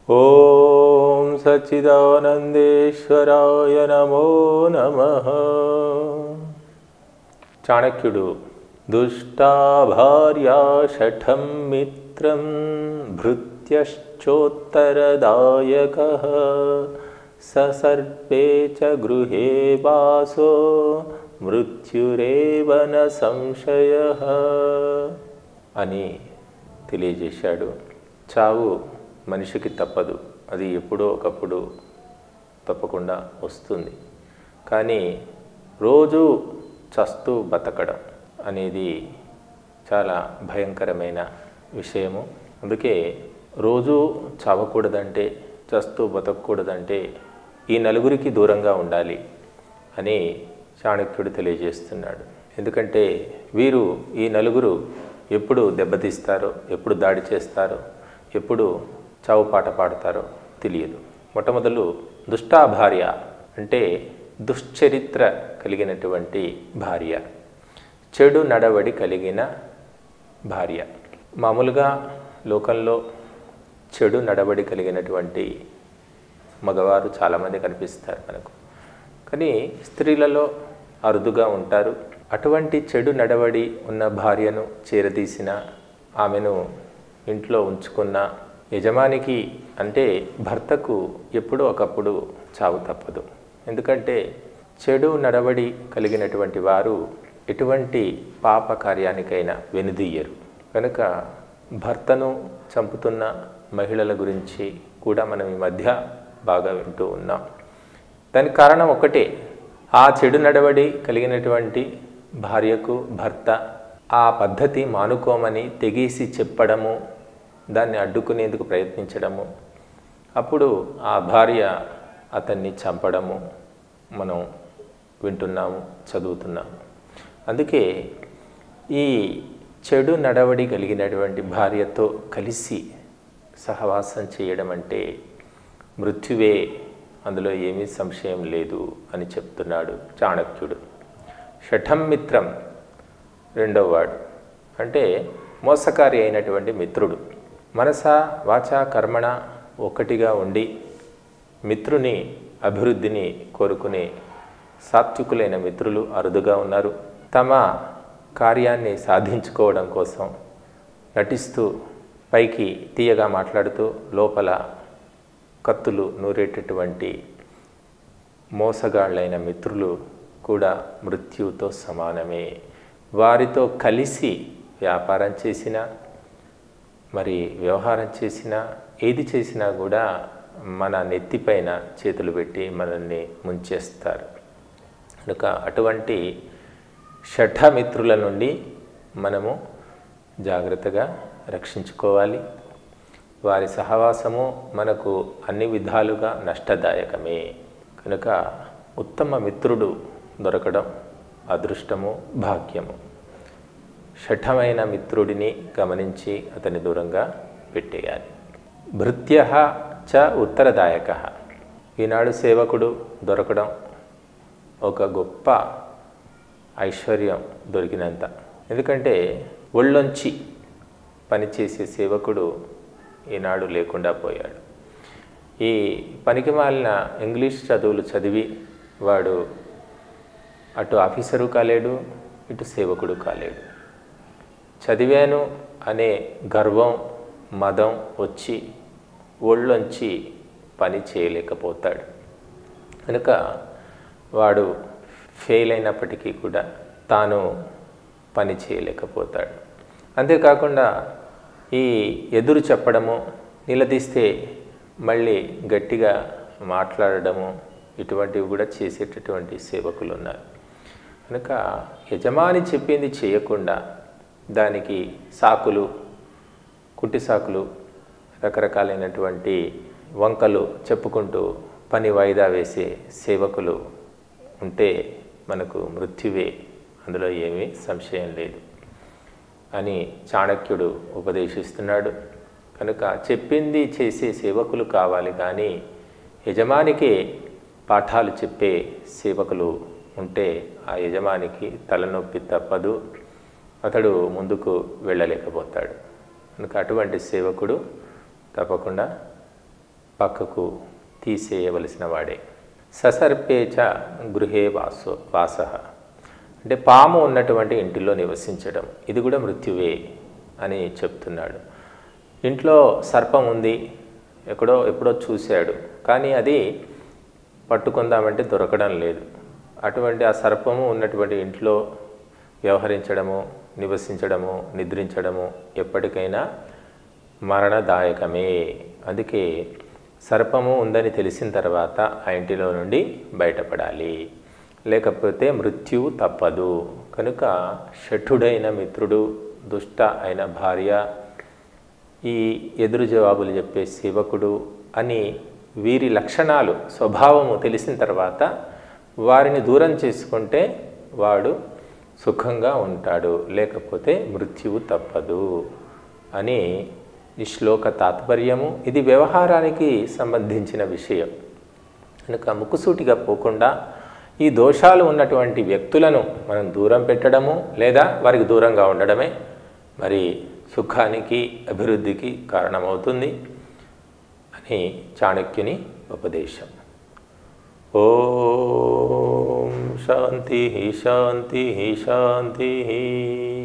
ఓం సచ్చిదానందేశ్వరాయ నమో నమ చాణక్యుడు దుష్టా భార్యా షఠం మిత్రం భృత్యశ్చోత్తరదాయక సర్పే చ గృహే వాసో మృత్యురేవ న సంశయ అని తెలియజేశాడు చావు మనిషికి తప్పదు అది ఎప్పుడో ఒకప్పుడు తప్పకుండా వస్తుంది కానీ రోజు చస్తూ బతకడం అనేది చాలా భయంకరమైన విషయము అందుకే రోజు చావకూడదంటే చస్తూ బతకూడదంటే ఈ నలుగురికి దూరంగా ఉండాలి అని చాణక్యుడు తెలియజేస్తున్నాడు ఎందుకంటే వీరు ఈ నలుగురు ఎప్పుడు దెబ్బతీస్తారో ఎప్పుడు దాడి చేస్తారో ఎప్పుడు చావు పాట పాడతారో తెలియదు మొట్టమొదలు దుష్టా భార్య అంటే దుశ్చరిత్ర కలిగినటువంటి భార్య చెడు నడవడి కలిగిన భార్య మామూలుగా లోకంలో చెడు నడవడి కలిగినటువంటి మగవారు చాలామంది కనిపిస్తారు మనకు కానీ స్త్రీలలో అరుదుగా ఉంటారు అటువంటి చెడు నడవడి ఉన్న భార్యను చేరదీసిన ఆమెను ఇంట్లో ఉంచుకున్న యజమానికి అంటే భర్తకు ఎప్పుడో ఒకప్పుడు చావు తప్పదు ఎందుకంటే చెడు నడవడి కలిగినటువంటి వారు ఎటువంటి పాప కార్యానికైనా వెనుదీయరు కనుక భర్తను చంపుతున్న మహిళల గురించి కూడా మనం ఈ మధ్య బాగా వింటూ ఉన్నాం దానికి కారణం ఒకటే ఆ చెడు నడవడి కలిగినటువంటి భార్యకు భర్త ఆ పద్ధతి మానుకోమని తెగేసి చెప్పడము దాన్ని అడ్డుకునేందుకు ప్రయత్నించడము అప్పుడు ఆ భార్య అతన్ని చంపడము మనం వింటున్నాము చదువుతున్నాము అందుకే ఈ చెడు నడవడి కలిగినటువంటి భార్యతో కలిసి సహవాసం చేయడం అంటే మృత్యువే అందులో ఏమీ సంశయం లేదు అని చెప్తున్నాడు చాణక్యుడు షఠం మిత్రం రెండవ వాడు అంటే మోసకారి అయినటువంటి మిత్రుడు మనస వాచ కర్మణ ఒక్కటిగా ఉండి మిత్రుని అభివృద్ధిని కోరుకునే సాత్వికులైన మిత్రులు అరుదుగా ఉన్నారు తమ కార్యాన్ని సాధించుకోవడం కోసం నటిస్తూ పైకి తీయగా మాట్లాడుతూ లోపల కత్తులు నూరేటటువంటి మోసగాళ్ళైన మిత్రులు కూడా మృత్యువుతో సమానమే వారితో కలిసి వ్యాపారం చేసినా మరి వ్యవహారం చేసినా ఏది చేసినా కూడా మన నెత్తిపైన చేతులు పెట్టి మనల్ని ముంచేస్తారు కనుక అటువంటి షఠమిత్రుల నుండి మనము జాగ్రత్తగా రక్షించుకోవాలి వారి సహవాసము మనకు అన్ని విధాలుగా నష్టదాయకమే కనుక ఉత్తమ మిత్రుడు దొరకడం అదృష్టము భాగ్యము షఠమైన మిత్రుడిని గమనించి అతని దూరంగా పెట్టేయాలి భృత్య చ ఉత్తరదాయక ఈనాడు సేవకుడు దొరకడం ఒక గొప్ప ఐశ్వర్యం దొరికినంత ఎందుకంటే ఒళ్ళొంచి పనిచేసే సేవకుడు ఈనాడు లేకుండా పోయాడు ఈ పనికి మాలిన ఇంగ్లీష్ చదువులు చదివి వాడు అటు ఆఫీసరు కాలేడు ఇటు సేవకుడు కాలేడు చదివాను అనే గర్వం మదం వచ్చి ఒళ్ళొంచి పని చేయలేకపోతాడు కనుక వాడు ఫెయిల్ అయినప్పటికీ కూడా తాను పని చేయలేకపోతాడు అంతేకాకుండా ఈ ఎదురు చెప్పడము నిలదీస్తే మళ్ళీ గట్టిగా మాట్లాడడము ఇటువంటివి కూడా చేసేటటువంటి సేవకులు ఉన్నారు కనుక యజమాని చెప్పింది చేయకుండా దానికి సాకులు కుట్టి సాకులు రకరకాలైనటువంటి వంకలు చెప్పుకుంటూ పని వాయిదా వేసే సేవకులు ఉంటే మనకు మృత్యువే అందులో ఏమీ సంశయం లేదు అని చాణక్యుడు ఉపదేశిస్తున్నాడు కనుక చెప్పింది చేసే సేవకులు కావాలి కానీ యజమానికి పాఠాలు చెప్పే సేవకులు ఉంటే ఆ యజమానికి తలనొప్పి తప్పదు అతడు ముందుకు వెళ్ళలేకపోతాడు కనుక అటువంటి సేవకుడు తప్పకుండా పక్కకు తీసేయవలసిన వాడే ససర్పేచ గృహే వాసో వాస అంటే పాము ఉన్నటువంటి ఇంటిలో నివసించడం ఇది కూడా మృత్యువే అని చెప్తున్నాడు ఇంట్లో సర్పం ఉంది ఎక్కడో ఎప్పుడో చూశాడు కానీ అది పట్టుకుందామంటే దొరకడం లేదు అటువంటి ఆ సర్పము ఉన్నటువంటి ఇంట్లో వ్యవహరించడము నివసించడము నిద్రించడము ఎప్పటికైనా మరణదాయకమే అందుకే సర్పము ఉందని తెలిసిన తర్వాత ఆ ఇంటిలో నుండి బయటపడాలి లేకపోతే మృత్యువు తప్పదు కనుక షఠుడైన మిత్రుడు దుష్ట అయిన భార్య ఈ ఎదురు జవాబులు చెప్పే సేవకుడు అని వీరి లక్షణాలు స్వభావము తెలిసిన తర్వాత వారిని దూరం చేసుకుంటే వాడు సుఖంగా ఉంటాడు లేకపోతే మృత్యువు తప్పదు అని ఈ శ్లోక తాత్పర్యము ఇది వ్యవహారానికి సంబంధించిన విషయం కనుక ముక్కుసూటిగా పోకుండా ఈ దోషాలు ఉన్నటువంటి వ్యక్తులను మనం దూరం పెట్టడము లేదా వారికి దూరంగా ఉండడమే మరి సుఖానికి అభివృద్ధికి కారణమవుతుంది అని చాణక్యుని ఉపదేశం ఓం శాంతి శాంతి శాంతి